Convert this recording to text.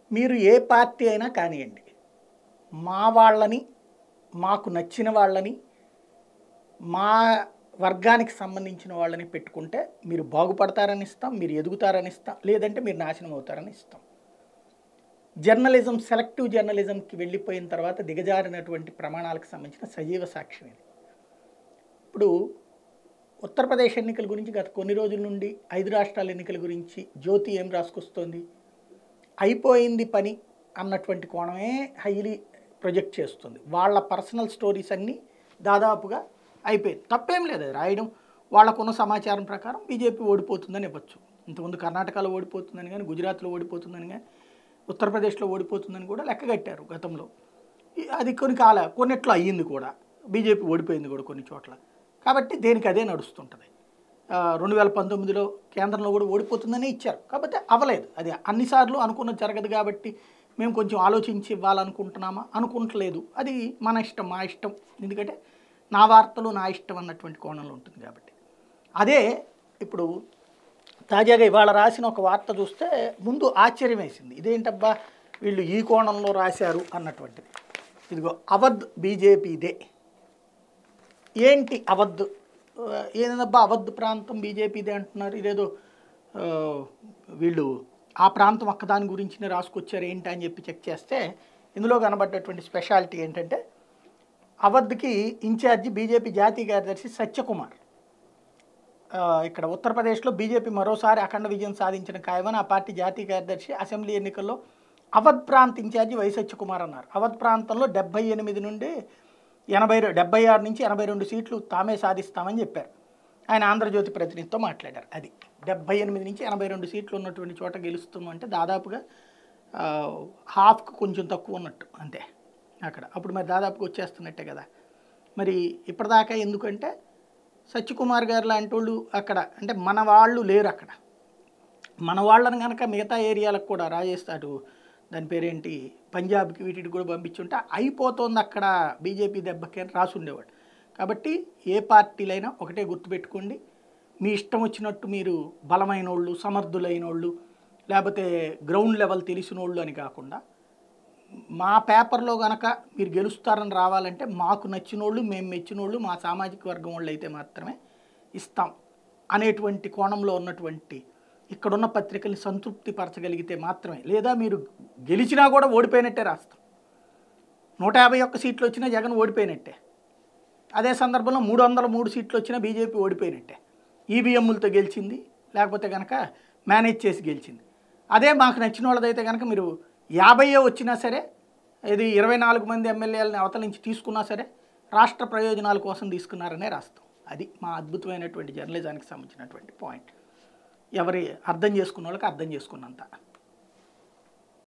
మీరు ఏ పార్టీ అయినా కానివ్వండి మా వాళ్ళని మాకు నచ్చిన వాళ్ళని మా వర్గానికి సంబంధించిన వాళ్ళని పెట్టుకుంటే మీరు బాగుపడతారని ఇస్తాం మీరు ఎదుగుతారని ఇస్తాం లేదంటే మీరు నాశనం అవుతారని ఇస్తాం జర్నలిజం సెలెక్టివ్ జర్నలిజంకి వెళ్ళిపోయిన తర్వాత దిగజారినటువంటి ప్రమాణాలకు సంబంధించిన సజీవ సాక్ష్యం ఇది ఇప్పుడు ఉత్తరప్రదేశ్ ఎన్నికల గురించి గత కొన్ని రోజుల నుండి ఐదు రాష్ట్రాల ఎన్నికల గురించి జ్యోతి ఏం రాసుకొస్తోంది అయిపోయింది పని అన్నటువంటి కోణమే హైలీ ప్రొజెక్ట్ చేస్తుంది వాళ్ళ పర్సనల్ స్టోరీస్ అన్నీ దాదాపుగా అయిపోయింది తప్పేం లేదు అది రాయడం వాళ్ళకున్న సమాచారం ప్రకారం బీజేపీ ఓడిపోతుందని ఇవ్వచ్చు ఇంతకుముందు కర్ణాటకలో ఓడిపోతుందని కానీ గుజరాత్లో ఓడిపోతుందని కానీ ఉత్తరప్రదేశ్లో ఓడిపోతుందని కూడా లెక్క కట్టారు గతంలో ఈ- అది కొన్ని కాల కొన్నిట్లో అయ్యింది కూడా బీజేపీ ఓడిపోయింది కూడా కొన్ని చోట్ల కాబట్టి దేనికి అదే నడుస్తుంటుంది ఆ, రెండు వేల పంతొమ్మిదిలో కేంద్రంలో కూడా ఓడిపోతుందని ఇచ్చారు కాకపోతే అవ్వలేదు అది అన్నిసార్లు అనుకున్నది జరగదు కాబట్టి మేము కొంచెం ఆలోచించి ఇవ్వాలనుకుంటున్నామా అనుకుంటలేదు అది మన ఇష్టం మా ఇష్టం ఎందుకంటే నా వార్తలు నా ఇష్టం అన్నటువంటి కోణంలో ఉంటుంది కాబట్టి అదే ఇప్పుడు తాజాగా ఇవాళ రాసిన ఒక వార్త చూస్తే ముందు ఆశ్చర్యం వేసింది ఇదేంటబ్బా వీళ్ళు ఈ కోణంలో రాశారు అన్నటువంటిది ఇదిగో అవధ్ బీజేపీదే ఏంటి అవధ్ ఆ, ఏందబ్బా అవధ్ ప్రాంతం బీజేపీదే అంటున్నారు ఇదేదో ఆ, వీళ్ళు ఆ ప్రాంతం ఒక్కదాని గురించినే రాసుకొచ్చారు ఏంటి అని చెప్పి చెక్ చేస్తే ఇందులో కనబడ్డటువంటి స్పెషాలిటీ ఏంటంటే అవధ్కి ఇన్ఛార్జి బీజేపీ జాతీయ కార్యదర్శి సత్యకుమార్ ఆ, ఇక్కడ ఉత్తరప్రదేశ్లో బీజేపీ మరోసారి అఖండ విజయం సాధించిన ఖాయమని ఆ పార్టీ జాతీయ కార్యదర్శి అసెంబ్లీ ఎన్నికల్లో అవధ్ ప్రాంత్ ఇన్ఛార్జి వై సత్యకుమార్ అన్నారు అవధ్ ప్రాంతంలో డెబ్బై ఎనిమిది నుండి ఎనభై రె- డెబ్బై ఆరు నుంచి ఎనభై రెండు సీట్లు తామే సాధిస్తామని చెప్పారు ఆయన ఆంధ్రజ్యోతి ప్రతినిధితో మాట్లాడారు అది డెబ్బై ఎనిమిది నుంచి ఎనభై రెండు సీట్లు ఉన్నటువంటి చోట గెలుస్తామంటే దాదాపుగా ఆ, హాఫ్కు కొంచెం తక్కువ ఉన్నట్టు అంతే అక్కడ అప్పుడు మరి దాదాపుగా వచ్చేస్తున్నట్టే కదా మరి ఇప్పటిదాకా ఎందుకంటే సత్యకుమార్ గారు లాంటి వాళ్ళు అక్కడ అంటే మన వాళ్ళు లేరు అక్కడ మన వాళ్ళని కనుక మిగతా ఏరియాలకు కూడా రాజస్థాన్ అటు దాని పేరేంటి పంజాబ్కి వీటికి కూడా పంపించుంటే అయిపోతుంది అక్కడ బీజేపీ దెబ్బకి అని రాసి ఉండేవాడు కాబట్టి ఏ పార్టీలైనా ఒకటే గుర్తుపెట్టుకోండి మీ ఇష్టం వచ్చినట్టు మీరు బలమైన వాళ్ళు సమర్థులైన వాళ్ళు లేకపోతే గ్రౌండ్ లెవెల్ తెలిసిన వాళ్ళు అని కాకుండా మా పేపర్లో గనక మీరు గెలుస్తారని రావాలంటే మాకు నచ్చిన వాళ్ళు మేము మెచ్చిన వాళ్ళు మా సామాజిక వర్గం వాళ్ళు అయితే మాత్రమే ఇస్తాం అనేటువంటి కోణంలో ఉన్నటువంటి ఇక్కడున్న పత్రికల్ని సంతృప్తి పరచగలిగితే మాత్రమే లేదా మీరు గెలిచినా కూడా ఓడిపోయినట్టే రాస్తాం నూట యాభై ఒక్క సీట్లు వచ్చినా జగన్ ఓడిపోయినట్టే అదే సందర్భంలో మూడు వందల మూడు సీట్లు వచ్చినా బీజేపీ ఓడిపోయినట్టే ఈవీఎంలతో గెలిచింది లేకపోతే కనుక మేనేజ్ చేసి గెలిచింది అదే మాకు నచ్చిన వాళ్ళదైతే కనుక మీరు యాభైయే వచ్చినా సరే ఇది ఇరవై నాలుగు మంది ఎమ్మెల్యేలని అవతల నుంచి తీసుకున్నా సరే రాష్ట్ర ప్రయోజనాల కోసం తీసుకున్నారనే రాస్తాం అది మా అద్భుతమైనటువంటి జర్నలిజానికి సంబంధించినటువంటి పాయింట్ ఎవరి అర్థం చేసుకున్న వాళ్ళకి అర్థం చేసుకున్నంత